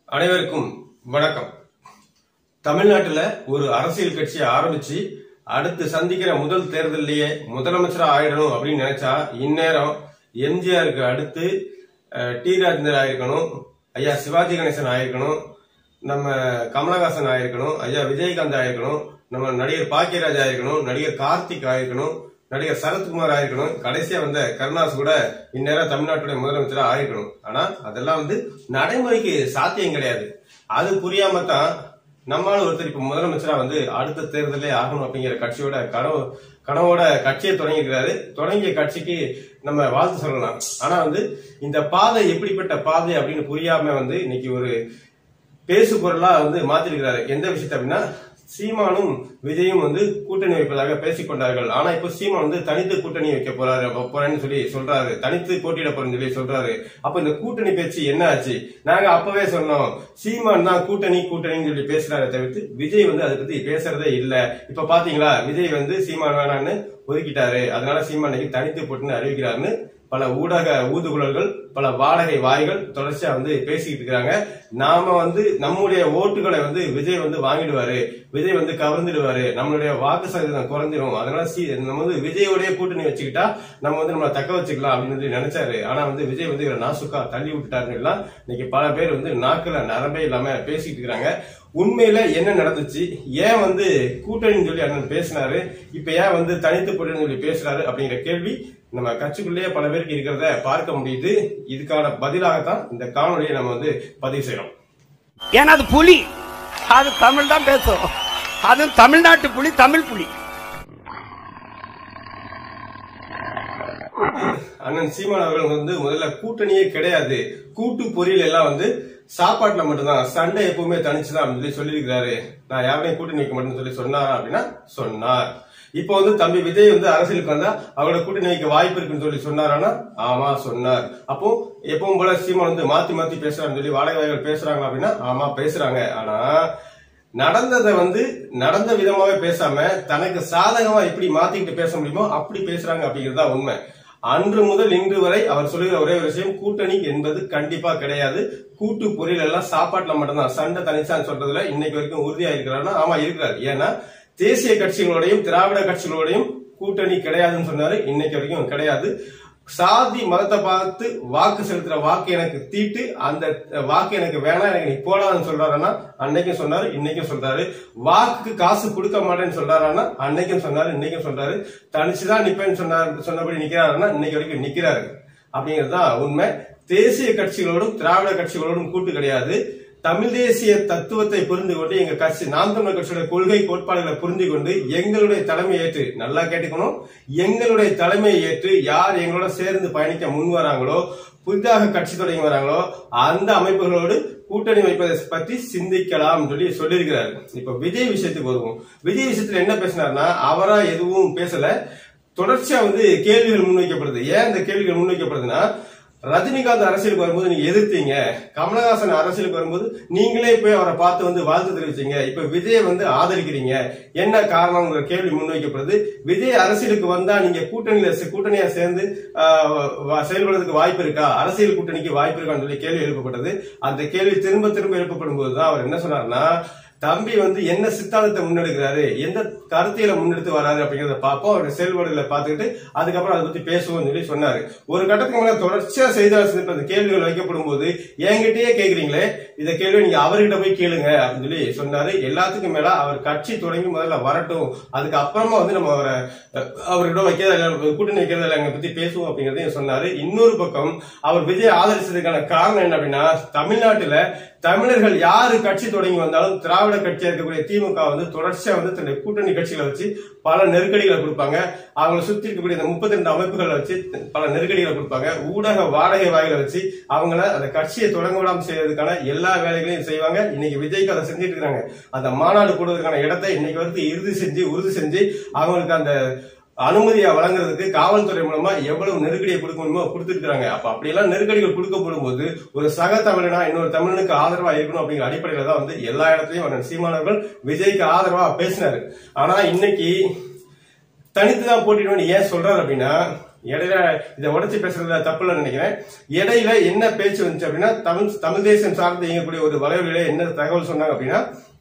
அனைவருக்கும் வணக்கம் தமிழ்நாட்டுல ஒரு அரசியல் கட்சியை ஆரம்பிச்சு அடுத்து சந்திக்கிற முதல் தேர்தலிலேயே முதலமைச்சரா ஆயிடணும் அப்படின்னு நினைச்சா இந்நேரம் எம்ஜிஆருக்கு அடுத்து அஹ், டி ராஜேந்தர் ஆயிருக்கணும் ஐயா சிவாஜி கணேசன் ஆயிருக்கணும் நம்ம கமலஹாசன் ஆயிருக்கணும் ஐயா விஜயகாந்த் ஆயிருக்கணும் நம்ம நடிகர் பாக்கியராஜ் ஆயிருக்கணும் நடிகர் கார்த்திக் ஆயிருக்கணும் நடிகர் சரத்குமார் ஆயிருக்கணும் கடைசியா வந்த கருணாஸ் கூட இந்நேரம் தமிழ்நாட்டுடைய முதலமைச்சரா ஆயிருக்கணும் ஆனா அதெல்லாம் வந்து நடைமுறைக்கு சாத்தியம் கிடையாது அது புரியாம தான் நம்மால ஒருத்தர் இப்ப முதலமைச்சரா வந்து அடுத்த தேர்தலே ஆகணும் அப்படிங்கிற கட்சியோட கனவு கனவோட கட்சியை தொடங்கியிருக்கிறாரு தொடங்கிய கட்சிக்கு நம்ம வாழ்த்து சொல்லலாம் ஆனா வந்து இந்த பாதை எப்படிப்பட்ட பாதை அப்படின்னு புரியாம வந்து இன்னைக்கு ஒரு பேசு பொருளா வந்து மாத்திருக்கிறாரு எந்த விஷயத்த அப்படின்னா சீமானும் விஜயும் வந்து கூட்டணி வைப்பதாக பேசிக் கொண்டார்கள் ஆனா இப்ப சீமான் வந்து தனித்து கூட்டணி வைக்க போறாரு அப்ப போறேன்னு சொல்லி சொல்றாரு தனித்து போட்டியிட போறேன்னு சொல்லி சொல்றாரு அப்ப இந்த கூட்டணி பேச்சு என்ன ஆச்சு நாங்க அப்பவே சொன்னோம் சீமான் தான் கூட்டணி கூட்டணின்னு சொல்லி பேசுறாரு தவிர்த்து விஜய் வந்து அதை பத்தி பேசுறதே இல்ல இப்ப பாத்தீங்களா விஜய் வந்து சீமான் வேணான்னு ஒதுக்கிட்டாரு அதனால சீமான் இன்னைக்கு தனித்து போட்டுன்னு அறிவிக்கிறாருன்னு பல ஊடக ஊதுகுழல்கள் பல வாடகை வாய்கள் தொடர்ச்சியா வந்து பேசிக்கிட்டு இருக்காங்க நாம வந்து நம்முடைய ஓட்டுகளை வந்து விஜய் வந்து வாங்கிடுவாரு விஜய் வந்து கவர்ந்துடுவாரு நம்மளுடைய வாக்கு சதவீதம் குறைஞ்சிரும் அதனால சி- நம்ம வந்து விஜயோடைய கூட்டணி வச்சுக்கிட்டா நம்ம வந்து நம்மள தக்க வச்சுக்கலாம் அப்படின்னு சொல்லி நினைச்சாரு ஆனா வந்து விஜய் வந்து இவரை நாசுக்கா தள்ளி விட்டுட்டாருன்னு எல்லாம் இன்னைக்கு பல பேர் வந்து நாக்குல நரம்பே இல்லாம பேசிட்டு இருக்காங்க உண்மையில என்ன நடந்துச்சு ஏன் வந்து கூட்டணின்னு சொல்லி அண்ணன் பேசினாரு இப்ப ஏன் வந்து தனித்து போட்டுன்னு சொல்லி பேசுறாரு அப்படிங்கிற கேள்வி நம்ம கட்சிக்குள்ளேயே பல பேருக்கு இருக்கிறத பார்க்க முடியுது இதுக்கான பதிலாகத்தான் இந்த காணொலியை நம்ம வந்து பதிவு செய்யறோம் ஏன்னா அது புலி அது தமிழ் தான் பேசும் அதுவும் தமிழ்நாட்டு புலி தமிழ் புலி அண்ணன் சீமான் அவர்கள் வந்து முதல்ல கூட்டணியே கிடையாது கூட்டு பொரியல் எல்லாம் வந்து சாப்பாட்டுல மட்டும்தான் சண்டை எப்பவுமே தனிச்சுதான் அப்படின்னு சொல்லி சொல்லியிருக்கிறாரு நான் யாரையும் கூட்டணி வைக்க மாட்டேன்னு சொல்லி சொன்னாரா அப்படின்னா சொன்னார் இப்போ வந்து தம்பி விஜய் வந்து அரசியலுக்கு வந்தா அவரோட கூட்டணி வைக்க வாய்ப்பு இருக்குன்னு சொல்லி சொன்னாரானா ஆமா சொன்னார் அப்போ எப்பவும் போல சீமான் வந்து மாத்தி மாத்தி பேசுறான்னு சொல்லி வாடகை வாய்கள் பேசுறாங்க அப்படின்னா ஆமா பேசுறாங்க ஆனா நடந்ததை வந்து நடந்த விதமாவே பேசாம தனக்கு சாதகமா எப்படி மாத்திக்கிட்டு பேச முடியுமோ அப்படி பேசுறாங்க அப்படிங்கிறது தான் உண்மை அன்று முதல் இன்று வரை அவர் சொல்லுகிற ஒரே ஒரு விஷயம் கூட்டணி என்பது கண்டிப்பா கிடையாது கூட்டு பொரியல் எல்லாம் சாப்பாட்டுல மட்டும்தான் சண்டை தனிச்சான்னு சொல்றதுல இன்னைக்கு வரைக்கும் உறுதியா இருக்கிறாருன்னா ஆமா இருக்கிறார் ஏன்னா தேசிய கட்சிகளோடையும் திராவிட கட்சிகளோடையும் கூட்டணி கிடையாதுன்னு சொன்னாரு இன்னைக்கு வரைக்கும் கிடையாது சாதி மதத்தை பார்த்து வாக்கு செலுத்துற வாக்கு எனக்கு தீட்டு அந்த வாக்கு எனக்கு வேணாம் எனக்கு நீ போடாதுன்னு சொல்றாருன்னா அன்னைக்கும் சொன்னாரு இன்னைக்கும் சொல்றாரு வாக்குக்கு காசு கொடுக்க மாட்டேன்னு சொல்றாருன்னா அன்னைக்கும் சொன்னாரு இன்னைக்கும் சொல்றாரு தனிச்சுதான் நிப்பேன்னு சொன்னாரு சொன்னபடி நிக்கிறாருன்னா இன்னைக்கு வரைக்கும் நிக்கிறாரு அப்படிங்கிறது தான் உண்மை தேசிய கட்சிகளோடும் திராவிட கட்சிகளோடும் கூட்டு கிடையாது தமிழ் தேசிய தத்துவத்தை புரிந்து கொண்டு எங்க கட்சி நாம் தமிழர் கட்சியோட கொள்கை கோட்பாடுகளை புரிந்து கொண்டு எங்களுடைய தலைமை ஏற்று நல்லா கேட்டுக்கணும் எங்களுடைய தலைமையை ஏற்று யார் எங்களோட சேர்ந்து பயணிக்க முன் வராங்களோ புதிதாக கட்சி தொடங்கி வராங்களோ அந்த அமைப்புகளோடு கூட்டணி வைப்பதை பற்றி சிந்திக்கலாம் சொல்லி சொல்லியிருக்கிறார் இப்ப விஜய் விஷயத்துக்கு வருவோம் விஜய் விஷயத்துல என்ன பேசினார்னா அவரா எதுவும் பேசல தொடர்ச்சியா வந்து கேள்விகள் முன்வைக்கப்படுது ஏன் இந்த கேள்விகள் முன்வைக்கப்படுதுன்னா ரஜினிகாந்த் அரசியலுக்கு வரும்போது நீங்க எதிர்த்தீங்க கமலஹாசன் அரசியலுக்கு வரும்போது நீங்களே போய் அவரை பார்த்து வந்து வாழ்த்து தெரிவிச்சீங்க இப்ப விஜய் வந்து ஆதரிக்கிறீங்க என்ன காரணம்ங்கிற கேள்வி முன்வைக்கப்படுது விஜய் அரசியலுக்கு வந்தா நீங்க கூட்டணியில சே- கூட்டணியா சேர்ந்து ஆஹ், வ- செயல்படுறதுக்கு வாய்ப்பு இருக்கா அரசியல் கூட்டணிக்கு வாய்ப்பு இருக்கான்னு சொல்லி கேள்வி எழுப்பப்பட்டது அந்த கேள்வி திரும்ப திரும்ப எழுப்பப்படும் போதுதான் அவர் என்ன சொன்னார்னா தம்பி வந்து என்ன சித்தாந்தத்தை முன்னெடுக்கிறாரு எந்த கருத்தியலை முன்னெடுத்து வராரு அப்படிங்கறத பார்ப்போம் அவருடைய செயல்பாடுகளை பார்த்துக்கிட்டு அதுக்கப்புறம் அதை பத்தி பேசுவோம்னு சொல்லி சொன்னாரு ஒரு கட்டத்துக்கு மேல தொடர்ச்சியா செய்தியாளர் சந்திப்பு அந்த கேள்விகள் வைக்கப்படும் போது என்கிட்டயே கேக்குறீங்களே இந்த கேள்வி நீங்க அவர்கிட்ட போய் கேளுங்க அப்படின்னு சொல்லி சொன்னாரு எல்லாத்துக்கும் மேல அவர் கட்சி தொடங்கி முதல்ல வரட்டும் அதுக்கு அப்புறமா வந்து நம்ம அவரை அஹ், அவர்கிட்ட வைக்கிறதா இல்ல, கூட்டணி வைக்கிறதா இல்ல, பத்தி பேசுவோம் அப்படிங்கறதையும் சொன்னாரு இன்னொரு பக்கம் அவர் விஜய் ஆதரிச்சதுக்கான காரணம் என்ன அப்படின்னா தமிழ்நாட்டுல தமிழர்கள் யாரு கட்சி தொடங்கி வந்தாலும் திராவிட கட்சியா இருக்கக்கூடிய திமுக வந்து தொடர்ச்சியா வந்து தன்னுடைய கூட்டணி கட்சிகளை வச்சு பல நெருக்கடிகளை கொடுப்பாங்க அவங்களை சுத்தி இருக்கக்கூடிய இந்த முப்பத்தி ரெண்டு அமைப்புகளை வச்சு பல நெருக்கடிகளை கொடுப்பாங்க ஊடக வாடகை வாயில வச்சு அவங்கள அந்த கட்சியை தொடங்க விடாம செய்யறதுக்கான எல்லா வேலைகளையும் செய்வாங்க இன்னைக்கு விஜய்க்கு அதை செஞ்சுட்டு இருக்காங்க அந்த மாநாடு போடுவதற்கான இடத்தை இன்னைக்கு வரைக்கும் இறுதி செஞ்சு உறுதி செஞ்சு அவங்களுக்கு அந்த அனுமதியை வழங்குறதுக்கு காவல்துறை மூலமா எவ்வளவு நெருக்கடியை கொடுக்க முடியுமோ கொடுத்துருக்காங்க அப்ப அப்படியெல்லாம் நெருக்கடிகள் கொடுக்கப்படும் போது ஒரு சக தமிழனா இன்னொரு தமிழனுக்கு ஆதரவா இருக்கணும் அப்படிங்கிற அடிப்படையில தான் வந்து எல்லா இடத்துலயும் அண்ணன் சீமானவர்கள் விஜய்க்கு ஆதரவா பேசினாரு ஆனா இன்னைக்கு தனித்து தான் போட்டிடுவேன் ஏன் சொல்றாரு அப்படின்னா இடையில இதை உடைச்சு பேசுறதுல தப்பு இல்லைன்னு நினைக்கிறேன் இடையில என்ன பேச்சு வந்துச்சு அப்படின்னா தமிழ் தமிழ் தேசம் சார்ந்து இயங்கக்கூடிய ஒரு வலைவலியில என்ன தகவல் சொன்னாங்க அப்படின்னா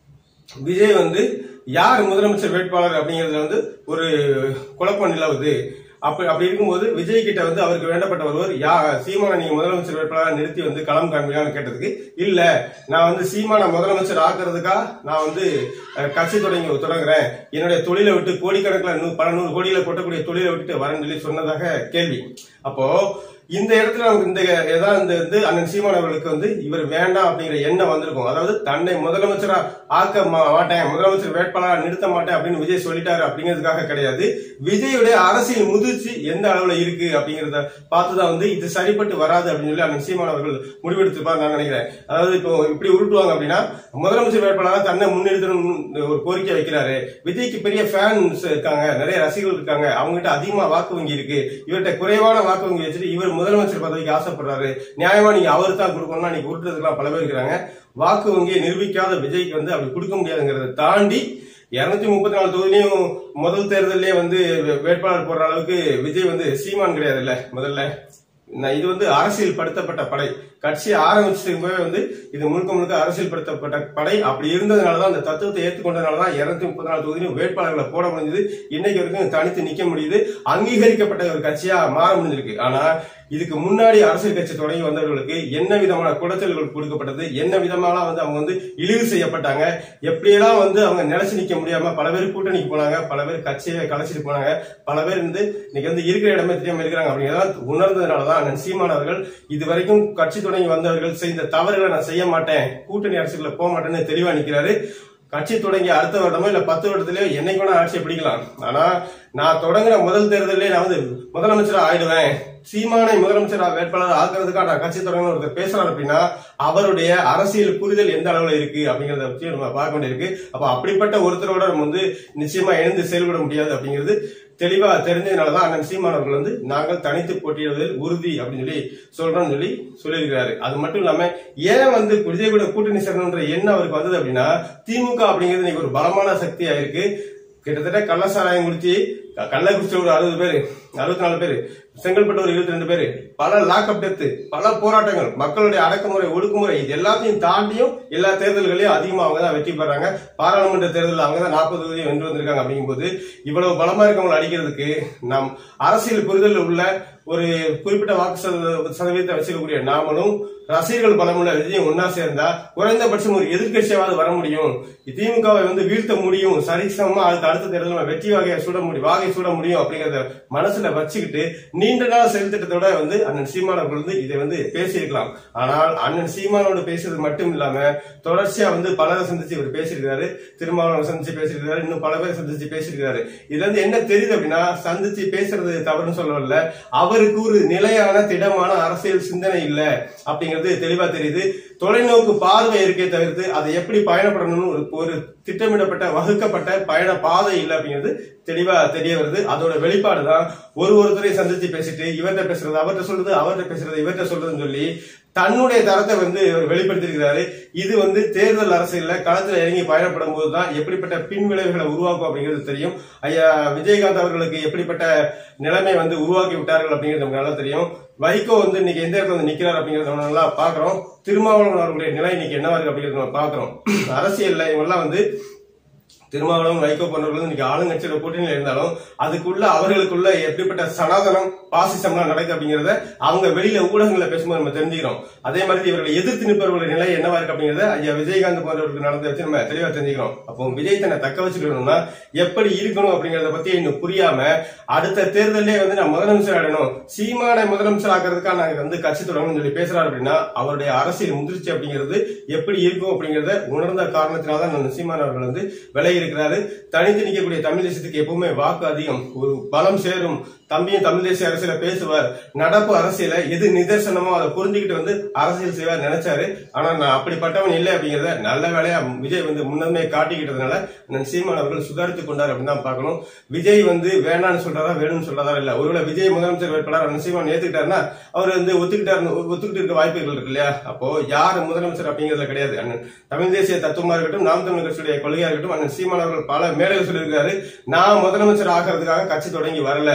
விஜய் வந்து யார் முதலமைச்சர் வேட்பாளர் அப்படிங்கறதுல வந்து ஒரு குழப்பம் நிலவுது அப்படி அப்படி இருக்கும்போது விஜய் கிட்ட வந்து அவருக்கு வேண்டப்பட்ட ஒருவர் யா சீமானை நீங்க முதலமைச்சர் வேட்பாளராக நிறுத்தி வந்து களம் காண்பீங்களான்னு கேட்டதுக்கு இல்ல நான் வந்து சீமானை முதலமைச்சர் ஆக்குறதுக்கா நான் வந்து அஹ், கட்சி தொடங்கி தொடங்குறேன் என்னுடைய தொழிலை விட்டு கோடிக்கணக்கில் நூ- பல நூறு கோடியில கொட்டக்கூடிய தொழிலை விட்டுட்டு வரேன்னு சொல்லி சொன்னதாக கேள்வி அப்போ இந்த இடத்துல நமக்கு இந்த ஏதாவது இந்த வந்து அண்ணன் சீமான் அவர்களுக்கு வந்து இவர் வேண்டாம் அப்படிங்கிற எண்ணம் வந்திருக்கும் அதாவது தன்னை முதலமைச்சரா ஆக்க மா- மாட்டேன் முதலமைச்சர் வேட்பாளரா நிறுத்த மாட்டேன் அப்படின்னு விஜய் சொல்லிட்டாரு அப்படிங்கிறதுக்காக கிடையாது விஜயுடைய அரசியல் முதிர்ச்சி எந்த அளவுல இருக்கு அப்படிங்கறத பார்த்துதான் வந்து இது சரிப்பட்டு வராது அப்படின்னு சொல்லி அண்ணன் சீமான் அவர்கள் முடிவெடுத்திருப்பார் நான் நினைக்கிறேன் அதாவது இப்போ இப்படி உருட்டுவாங்க அப்படின்னா முதலமைச்சர் வேட்பாளராக தன்னை முன்னிறுத்தணும் ஒரு கோரிக்கை வைக்கிறாரு விஜய்க்கு பெரிய ஃபேன்ஸ் இருக்காங்க நிறைய ரசிகர்கள் இருக்காங்க அவங்ககிட்ட அதிகமா வாக்கு வங்கி இருக்கு இவர்கிட்ட குறைவான வாக்கு வங்கி வச்சுட்டு இவர் முதலமைச்சர் பதவிக்கு ஆசைப்படுறாரு நியாயமா நீங்க அவரு தான் கொடுக்கணும்னா நீங்க உருட்டுறதுக்கெல்லாம் பல பேர் இருக்கிறாங்க வாக்கு வங்கியை நிரூபிக்காத விஜய்க்கு வந்து அப்படி கொடுக்க முடியாதுங்கிறத தாண்டி இருநூத்தி முப்பத்தி நாலு தொகுதியிலையும் முதல் தேர்தலே வந்து வே- வேட்பாளர் போடுற அளவுக்கு விஜய் வந்து சீமான் கிடையாது இல்ல முதல்ல நான் இது வந்து அரசியல் படுத்தப்பட்ட படை கட்சி ஆரம்பிச்சதுக்குமே வந்து இது முழுக்க முழுக்க அரசியல் படுத்தப்பட்ட படை அப்படி இருந்ததுனாலதான் அந்த தத்துவத்தை ஏற்றுக்கொண்டதுனாலதான் இருநூத்தி முப்பத்தி நாலு தொகுதியிலும் வேட்பாளர்களை போட முடிஞ்சது இன்னைக்கு வரைக்கும் தனித்து நிக்க முடியுது அங்கீகரிக்கப்பட்ட ஒரு கட்சியா மாற முடிஞ்சிருக்கு ஆனா இதுக்கு முன்னாடி அரசியல் கட்சி தொடங்கி வந்தவர்களுக்கு என்ன விதமான குடைச்சல்கள் கொடுக்கப்பட்டது என்ன விதமான வந்து அவங்க வந்து இழிவு செய்யப்பட்டாங்க எப்படியெல்லாம் வந்து அவங்க நிலைச்சு நிக்க முடியாம பல பேர் கூட்டணிக்கு போனாங்க பல பேர் கட்சியை கலைச்சிட்டு போனாங்க பல பேர் வந்து இன்னைக்கு வந்து இருக்கிற இடமே தெரியாம இருக்கிறாங்க அப்படிங்கிறத உணர்ந்ததுனாலதான் அண்ணன் சீமான் அவர்கள் இது வரைக்கும் கட்சி தொடங்கி வந்தவர்கள் செய்த தவறுகளை நான் செய்ய மாட்டேன் கூட்டணி அரசுக்குள்ள போக மாட்டேன்னு தெளிவா நிக்கிறாரு கட்சி தொடங்கி அடுத்த வருடமோ இல்ல பத்து வருடத்திலயோ என்னைக்கு வேணா ஆட்சியை பிடிக்கலாம் ஆனா நான் தொடங்குற முதல் தேர்தலே நான் வந்து முதலமைச்சரா ஆயிடுவேன் சீமானை முதலமைச்சரா வேட்பாளர் ஆக்குறதுக்காக நான் கட்சி தொடங்கணும் ஒருத்தர் பேசுறாரு அப்படின்னா அவருடைய அரசியல் புரிதல் எந்த அளவுல இருக்கு அப்படிங்கறத பற்றி நம்ம பார்க்க வேண்டியிருக்கு அப்ப அப்படிப்பட்ட ஒருத்தரோட நம்ம வந்து நிச்சயமா இணைந்து செயல்பட முடியாது அப்படிங்கிறது தெளிவா தெரிஞ்சதுனாலதான் அண்ணன் சீமான் அவர்கள் வந்து நாங்கள் தனித்து போட்டியிடுவதில் உறுதி அப்படின்னு சொல்லி சொல்றோம்னு சொல்லி சொல்லியிருக்கிறாரு அது மட்டும் இல்லாம ஏன் வந்து விஜய் கூட கூட்டணி சேரணுன்ற எண்ணம் அவருக்கு வந்தது அப்படின்னா திமுக அப்படிங்கிறது இன்னைக்கு ஒரு பலமான சக்தியா இருக்கு கிட்டத்தட்ட கள்ளசாராயம் குடிச்சு க- கள்ளக்குறிச்சி ஒரு அறுபது பேரு அறுபத்தி நாலு பேரு செங்கல்பட்டு ஒரு இருபத்தி ரெண்டு பேரு பல லாக்அப் டெத்து பல போராட்டங்கள் மக்களுடைய அடக்குமுறை ஒடுக்குமுறை இது எல்லாத்தையும் தாண்டியும் எல்லா தேர்தல்களையும் அதிகமா அவங்க தான் வெற்றி பெறாங்க பாராளுமன்ற தேர்தலில் அவங்க தான் நாற்பது தொகுதியும் வென்று வந்திருக்காங்க அப்படிங்கும்போது இவ்வளவு பலமா இருக்கவங்களை அடிக்கிறதுக்கு நம் அரசியல் புரிதல் உள்ள ஒரு குறிப்பிட்ட வாக்கு சத- சதவீதத்தை வச்சிருக்கக்கூடிய நாமளும் ரசிகர்கள் பலமுள்ள விஜயம் ஒன்னா சேர்ந்தா குறைந்தபட்சம் ஒரு எதிர்க்கட்சியாவது வர முடியும் திமுகவை வந்து வீழ்த்த முடியும் சரிசமமா அதுக்கு அடுத்த தேர்தல் நம்ம வெற்றி வகையை சூட முடியும் வாகை சூட முடியும் அப்படிங்கறத மனசுல வச்சுக்கிட்டு நீண்ட நாள் செயல் திட்டத்தோட வந்து அண்ணன் சீமான் அவர்கள் வந்து இதை வந்து பேசியிருக்கலாம் ஆனால் அண்ணன் சீமானோட பேசுறது மட்டும் இல்லாம தொடர்ச்சியா வந்து பலரை சந்திச்சு இவர் பேசியிருக்காரு திருமாவளவன் சந்திச்சு பேசியிருக்காரு இன்னும் பல பேர் சந்திச்சு பேசியிருக்காரு இதுல இருந்து என்ன தெரியுது அப்படின்னா சந்திச்சு பேசுறது தவறுன்னு சொல்லல அவருக்கு ஒரு நிலையான திடமான அரசியல் சிந்தனை இல்ல அப்படிங்கிறது தெளிவா தெரியுது தொலைநோக்கு பார்வை இருக்கே தவிர்த்து அதை எப்படி பயணப்படணும்னு ஒரு ஒரு திட்டமிடப்பட்ட வகுக்கப்பட்ட பயண பாதை இல்லை அப்படிங்கிறது தெளிவா தெரிய வருது அதோட வெளிப்பாடு தான் ஒரு ஒருத்தரையும் சந்திச்சு பேசிட்டு இவர்கிட்ட பேசுறது அவர்கிட்ட சொல்றது அவர்கிட்ட பேசுறது இவர்கிட்ட சொல்றதுன்னு சொல்லி தன்னுடைய தரத்தை வந்து இவர் வெளிப்படுத்தியிருக்கிறாரு இது வந்து தேர்தல் அரசியல்ல களத்துல இறங்கி பயணப்படும் போதுதான் எப்படிப்பட்ட பின் விளைவுகளை உருவாக்கும் அப்படிங்கிறது தெரியும் ஐயா விஜயகாந்த் அவர்களுக்கு எப்படிப்பட்ட நிலைமை வந்து உருவாக்கி விட்டார்கள் அப்படிங்கிறது நமக்கு நல்லா தெரியும் வைகோ வந்து இன்னைக்கு எந்த இடத்துல வந்து நிக்கிறார் அப்படிங்கறத நம்ம நல்லா பாக்குறோம் திருமாவளவன் அவர்களுடைய நிலை இன்னைக்கு என்னவா இருக்கு அப்படிங்கறத நம்ம பாக்குறோம் அரசியல்ல இவங்கெல்லாம் வந்து திருமாவளவன் வைகோ போன்றவர்கள் இன்னைக்கு ஆளுங்கட்சியோட கூட்டணியில இருந்தாலும் அதுக்குள்ள அவர்களுக்குள்ள எப்படிப்பட்ட சனாதனம் பாசிசம்லாம் நடக்குது அப்படிங்கறத அவங்க வெளியில ஊடகங்களை பேசும்போது நம்ம தெரிஞ்சுக்கிறோம் அதே மாதிரி இவர்களை எதிர்த்து நிற்பவர்களுடைய நிலை என்னவா இருக்கு அப்படிங்கறத ஐயா விஜயகாந்த் போன்றவர்களுக்கு நடந்த வச்சு நம்ம தெளிவா தெரிஞ்சுக்கிறோம் அப்போ விஜய் தன்னை தக்க வச்சுக்கணும்னா எப்படி இருக்கணும் அப்படிங்கறத பத்தி இன்னும் புரியாம அடுத்த தேர்தலே வந்து நான் முதலமைச்சர் ஆடணும் சீமானை முதலமைச்சர் ஆக்கிறதுக்காக நாங்க வந்து கட்சி தொடங்கணும்னு சொல்லி பேசுறாரு அப்படின்னா அவருடைய அரசியல் முதிர்ச்சி அப்படிங்கிறது எப்படி இருக்கும் அப்படிங்கறத உணர்ந்த காரணத்தினால்தான் நான் சீமான் அவர்கள் வந்து விலகி இருக்கிறாரு தனித்து நிற்கக்கூடிய தமிழ் தேசத்துக்கு எப்பவுமே வாக்கு அதிகம் ஒரு பலம் சேரும் தம்பியும் தமிழ் தேசிய அரசியல பேசுவார் நடப்பு அரசியல எது நிதர்சனமோ அதை புரிஞ்சுக்கிட்டு வந்து அரசியல் செய்வார் நினைச்சாரு ஆனா நான் அப்படிப்பட்டவன் இல்லை அப்படிங்கறத நல்ல வேலையா விஜய் வந்து முன்னமே காட்டிக்கிட்டதுனால நான் சீமான் அவர்கள் சுதாரித்துக் கொண்டார் அப்படின்னு தான் பார்க்கணும் விஜய் வந்து வேணாம்னு சொல்றதா வேணும்னு சொல்றதா இல்ல ஒருவேளை விஜய் முதலமைச்சர் வேட்பாளர் அண்ணன் சீமான் ஏத்துக்கிட்டாருன்னா அவர் வந்து ஒத்துக்கிட்டாரு ஒத்துக்கிட்டு இருக்க வாய்ப்புகள் இருக்கு இல்லையா அப்போ யார் முதலமைச்சர் அப்படிங்கறதுல கிடையாது அண்ணன் தமிழ் தேசிய தத்துவமா இருக்கட்டும் நாம் தமிழ் கட்சியுடைய கொள்கையா இருக்கட்டும் அண்ணன் சீமான் அவர்கள் பல மேடைகள் சொல்லியிருக்காரு நான் முதலமைச்சர் ஆகிறதுக்காக கட்சி தொடங்கி வரல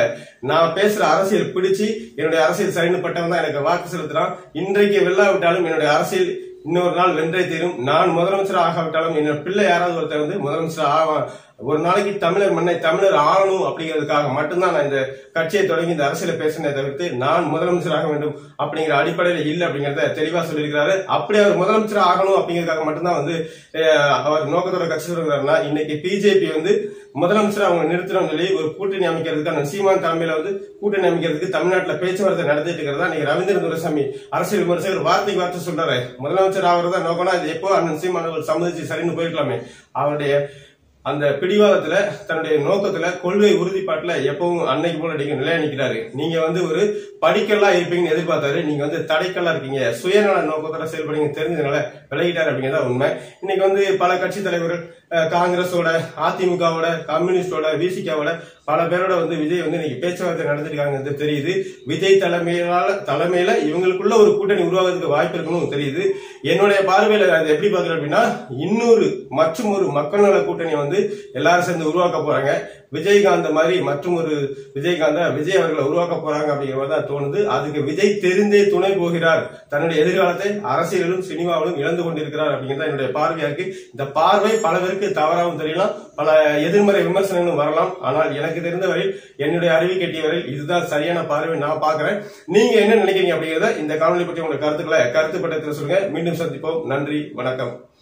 நான் பேசுற அரசியல் பிடிச்சு என்னுடைய அரசியல் சரின்னு பட்டவன் தான் எனக்கு வாக்கு செலுத்துறான் இன்றைக்கு வெல்லாவிட்டாலும் என்னுடைய அரசியல் இன்னொரு நாள் வென்றே தீரும் நான் முதலமைச்சர் ஆகாவிட்டாலும் என்னோட பிள்ளை யாராவது ஒருத்தர் வந்து முதலமைச்சர் ஆவான் ஒரு நாளைக்கு தமிழர் மண்ணை தமிழர் ஆளணும் அப்படிங்கிறதுக்காக மட்டும்தான் நான் இந்த கட்சியை தொடங்கி இந்த அரசியல பேசினதை தவிர்த்து நான் முதலமைச்சராக வேண்டும் அப்படிங்கிற அடிப்படையில் இல்லை அப்படிங்கறத தெளிவா சொல்லியிருக்கிறாரு அப்படி அவர் முதலமைச்சர் ஆகணும் அப்படிங்கிறதுக்காக மட்டும்தான் வந்து அஹ், அவர் நோக்கத்தோட கட்சி சொல்றாருன்னா இன்னைக்கு பிஜேபி வந்து முதலமைச்சர் அவங்க நிறுத்தணும்னு சொல்லி ஒரு கூட்டணி அமைக்கிறதுக்கான சீமான் தலைமையில வந்து கூட்டணி அமைக்கிறதுக்கு தமிழ்நாட்டுல பேச்சுவார்த்தை நடத்திட்டு இருக்கிறதா நீங்க ரவீந்திர துரைசாமி அரசியல் விமர்சகர் வார்த்தைக்கு வார்த்தை சொல்றாரு முதலமைச்சர் ஆகிறதா நோக்கம்னா இது எப்போ அண்ணன் சீமான் அவர்கள் சம்மதிச்சு சரின்னு போயிருக்கலாமே அவருடைய அந்த பிடிவாதத்துல தன்னுடைய நோக்கத்துல கொள்கை உறுதிப்பாட்டுல எப்பவும் அன்னைக்கு போல நீங்க நிலையா நிக்கிறாரு நீங்க வந்து ஒரு படிக்கல்லா இருப்பீங்கன்னு எதிர்பார்த்தாரு நீங்க வந்து தடைக்கல்லா இருக்கீங்க சுயநல நோக்கத்துல செயல்படுங்க தெரிஞ்சதுனால விலகிட்டாரு அப்படிங்கிறதா உண்மை இன்னைக்கு வந்து பல கட்சி தலைவர்கள் அஹ், காங்கிரஸோட அதிமுகவோட கம்யூனிஸ்டோட விசிகாவோட பல பேரோட வந்து விஜய் வந்து இன்னைக்கு பேச்சுவார்த்தை நடத்திருக்காங்க தெரியுது விஜய் தலைமையிலால தலைமையில இவங்களுக்குள்ள ஒரு கூட்டணி உருவாகிறதுக்கு வாய்ப்பு இருக்கணும் தெரியுது என்னுடைய பார்வையில நான் இதை எப்படி பாக்குறேன் அப்படின்னா இன்னொரு மற்றும் ஒரு மக்கள் நல கூட்டணி வந்து எல்லாரும் சேர்ந்து உருவாக்க போறாங்க விஜயகாந்த் மாதிரி மற்றும் ஒரு விஜயகாந்த விஜய் அவர்களை உருவாக்க போறாங்க அப்படிங்கிற மாதிரி தான் தோணுது அதுக்கு விஜய் தெரிந்தே துணை போகிறார் தன்னுடைய எதிர்காலத்தை அரசியலிலும் சினிமாவிலும் இழந்து கொண்டிருக்கிறார் அப்படிங்கிறது என்னுடைய பார்வையா இருக்கு இந்த பார்வை பல பேருக்கு தவறாகவும் தெரியலாம் பல எதிர்மறை விமர்சனங்களும் வரலாம் ஆனால் எனக்கு தெரிந்த வரை என்னுடைய அறிவு கட்டிய வரை இதுதான் சரியான பார்வை நான் பாக்குறேன் நீங்க என்ன நினைக்கிறீங்க அப்படிங்கறத இந்த காணொலி பற்றி உங்களுடைய கருத்துக்களை கருத்து பட்டத்தில் சொல்லுங்க மீண்டும் சந்திப்போம் நன்றி வணக்கம்